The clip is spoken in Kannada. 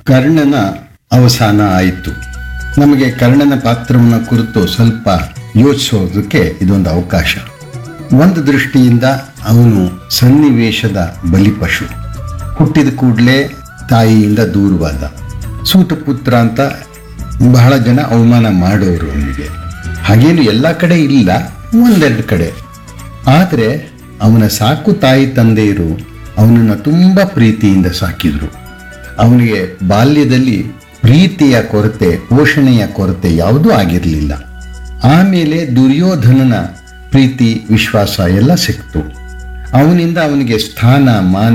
ಕರ್ಣನ ಅವಸಾನ ಆಯಿತು ನಮಗೆ ಕರ್ಣನ ಪಾತ್ರವನ್ನು ಕುರಿತು ಸ್ವಲ್ಪ ಯೋಚಿಸೋದಕ್ಕೆ ಇದೊಂದು ಅವಕಾಶ ಒಂದು ದೃಷ್ಟಿಯಿಂದ ಅವನು ಸನ್ನಿವೇಶದ ಬಲಿಪಶು ಹುಟ್ಟಿದ ಕೂಡಲೇ ತಾಯಿಯಿಂದ ದೂರವಾದ ಸೂತಪುತ್ರ ಅಂತ ಬಹಳ ಜನ ಅವಮಾನ ಮಾಡೋರು ಅವನಿಗೆ ಹಾಗೇನು ಎಲ್ಲ ಕಡೆ ಇಲ್ಲ ಒಂದೆರಡು ಕಡೆ ಆದರೆ ಅವನ ಸಾಕು ತಾಯಿ ತಂದೆಯರು ಅವನನ್ನು ತುಂಬ ಪ್ರೀತಿಯಿಂದ ಸಾಕಿದರು ಅವನಿಗೆ ಬಾಲ್ಯದಲ್ಲಿ ಪ್ರೀತಿಯ ಕೊರತೆ ಪೋಷಣೆಯ ಕೊರತೆ ಯಾವುದೂ ಆಗಿರಲಿಲ್ಲ ಆಮೇಲೆ ದುರ್ಯೋಧನನ ಪ್ರೀತಿ ವಿಶ್ವಾಸ ಎಲ್ಲ ಸಿಕ್ತು ಅವನಿಂದ ಅವನಿಗೆ ಸ್ಥಾನ ಮಾನ